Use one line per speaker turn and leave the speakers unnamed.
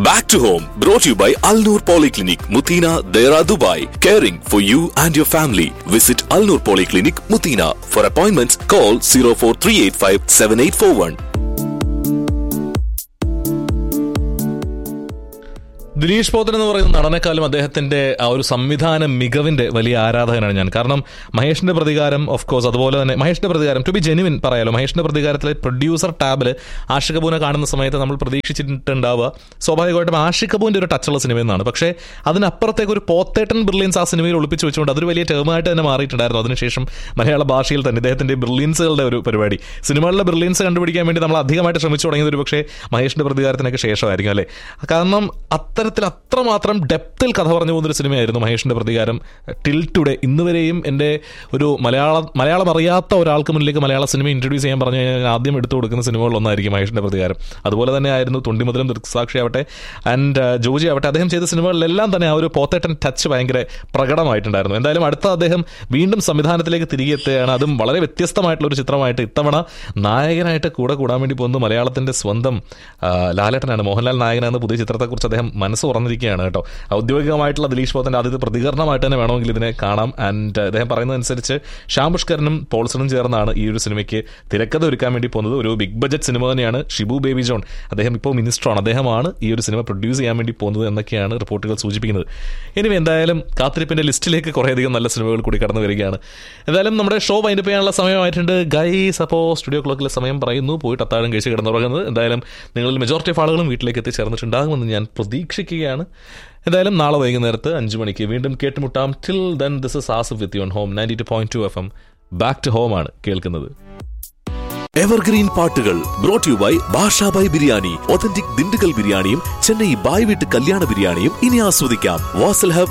Back to home, brought to you by Al Noor Polyclinic, Mutina, Dera, Dubai. Caring for you and your family. Visit Al Noor Polyclinic, Mutina. For appointments, call 04385 7841.
Dileesh Pothan എന്ന് പറയുന്ന നടനെക്കാളും അദ്ദേഹത്തിന്റെ ആ ഒരു സംവിധാന മികവിന്റെ വലിയ ആരാധകനാണ് ഞാൻ കാരണം മഹേഷിന്റെ പ്രതികാരം ഓഫ് കോഴ്സ് അതുപോലെ തന്നെ മഹേഷിന്റെ പ്രതികാരം ടു ബി ജെനുവിൻ പറയാലോ മഹേഷിന്റെ പ്രതികാരത്തിലെ പ്രൊഡ്യൂസർ ടാബിൽ ആഷിക് കപൂറിനെ കാണുന്ന സമയത്ത് നമ്മൾ പ്രതീക്ഷിച്ചിട്ടുണ്ടാവുക സ്വാഭാവികമായിട്ടും ആഷിക് കപൂറിന്റെ ഒരു ടച്ചുള്ള സിനിമ എന്നാണ് പക്ഷേ അതിനപ്പുറത്തേക്ക് ഒരു പോത്തേട്ടൻ ബ്രില്യൻസ് ആ സിനിമയിൽ ഒളിപ്പിച്ച് വെച്ചുകൊണ്ട് അതൊരു വലിയ ടേമായിട്ട് തന്നെ മാറിയിട്ടുണ്ടായിരുന്നു അതിനുശേഷം മലയാള ഭാഷയിൽ തന്നെ ഇദ്ദേഹത്തിന്റെ ബ്രില്യൻസുകളുടെ ഒരു പരിപാടി സിനിമകളിലെ ബ്രില്യൻസ് കണ്ടുപിടിക്കാൻ വേണ്ടി നമ്മൾ അധികമായിട്ട് ശ്രമിച്ചു തുടങ്ങിയത് ഒരു പക്ഷേ മഹേഷിന്റെ പ്രതികാരത്തിനൊക്കെ ശേഷമായിരിക്കും അല്ലേ കാരണം അത്തരത്തിൽ അത്രമാത്രം ഡെപ്തിൽ കഥ പറഞ്ഞു പോകുന്നൊരു സിനിമയായിരുന്നു മഹേഷിന്റെ പ്രതികാരം ടിൽ ടുഡേ ഇന്ന് വരെയും എൻ്റെ ഒരു മലയാള മലയാളം അറിയാത്ത ഒരാൾക്ക് മുന്നിലേക്ക് മലയാള സിനിമ ഇൻട്രൊഡ്യൂസ് ചെയ്യാൻ പറഞ്ഞു കഴിഞ്ഞാൽ ഞാൻ ആദ്യം എടുത്തു കൊടുക്കുന്ന സിനിമകളിലൊന്നായിരിക്കും മഹേഷിന്റെ പ്രതികാരം അതുപോലെ തന്നെ ആയിരുന്നു തൊണ്ടിമുതലും ദൃക്സാക്ഷി ആവട്ടെ ആൻഡ് ജോജി ആവട്ടെ അദ്ദേഹം ചെയ്ത സിനിമകളിലെല്ലാം തന്നെ ആ ഒരു പോത്തേട്ടൻ ടച്ച് ഭയങ്കര പ്രകടമായിട്ടുണ്ടായിരുന്നു എന്തായാലും അടുത്ത അദ്ദേഹം വീണ്ടും സംവിധാനത്തിലേക്ക് തിരികെ എത്തുകയാണ് അതും വളരെ വ്യത്യസ്തമായിട്ടുള്ള ഒരു ചിത്രമായിട്ട് ഇത്തവണ നായകനായിട്ട് കൂടെ കൂടാൻ വേണ്ടി പോകുന്നത് മലയാളത്തിന്റെ സ്വന്തം ആ, ലാലേട്ടനാണ് മോഹൻലാൽ നായകനാണ് പുതിയ ചിത്രത്തെക്കുറിച്ച് അദ്ദേഹം മനസ്സ് തുറന്നിരിക്കുകയാണ് കേട്ടോ ഔദ്യോഗികമായിട്ടുള്ള ദിലീഷ് പോത്തന്റെ ആദ്യത്തെ പ്രതികരണമായിട്ട് തന്നെ വേണമെങ്കിൽ ഇതിനെ കാണാം ആൻഡ് അദ്ദേഹം പറയുന്നതനുസരിച്ച് ശ്യാം പുഷ്കരനും പോൾസണും ചേർന്നാണ് ഈ ഒരു സിനിമയ്ക്ക് തിരക്കഥ ഒരുക്കാൻ വേണ്ടി പോകുന്നത് ഒരു ബിഗ് ബജറ്റ് സിനിമ തന്നെയാണ് ഷിബു ബേബി ജോൺ അദ്ദേഹം ഇപ്പോൾ മിനിസ്റ്ററാണ് അദ്ദേഹമാണ് ഈ ഒരു സിനിമ പ്രൊഡ്യൂസ് ചെയ്യാൻ വേണ്ടി പോകുന്നത് എന്നൊക്കെയാണ് റിപ്പോർട്ടുകൾ സൂചിപ്പിക്കുന്നത് ഇനി എന്തായാലും കാത്തിരിപ്പിന്റെ ലിസ്റ്റിലേക്ക് കുറേയധികം നല്ല സിനിമകൾ കൂടി കടന്നു വരികയാണ് എന്തായാലും നമ്മുടെ ഷോ വൈൻഡപ്പ് ചെയ്യാനുള്ള സമയമായിട്ടുണ്ട് ഗൈസ് അപ്പോൾ സ്റ്റുഡിയോ ക്ലോക്കിലെ സമയം പറയുന്നു പോയിട്ട് അത്താഴം കഴിച്ച് കിടന്നുറങ്ങുന്നത് എന്തായാലും നിങ്ങളിൽ മെജോറിറ്റി ഓഫ് ആളുകളും വീട്ടിലേക്ക് എത്തിച്ചേർന്നിട്ടുണ്ടാകുമെന്ന് ഞാൻ പ്രതീക്ഷിക്കുകയാണ് എന്തായാലും നാളെ വൈകുന്നേരത്ത് അഞ്ച് മണിക്ക് വീണ്ടും കേട്ടുമുട്ടാം till then this is as with യോൺ home ninety two point two F M back to home ആണ് കേൾക്കുന്നത്
എവർഗ്രീൻ പാട്ടുകൾ brought you by Basha Bhai biryani authentic Dindigul ബിരിയാണിയും ചെന്നൈ ബായ് വീട്ട് കല്യാണ ബിരിയാണിയും ഇനി ആസ്വദിക്കാം വാസൽ ഹബ്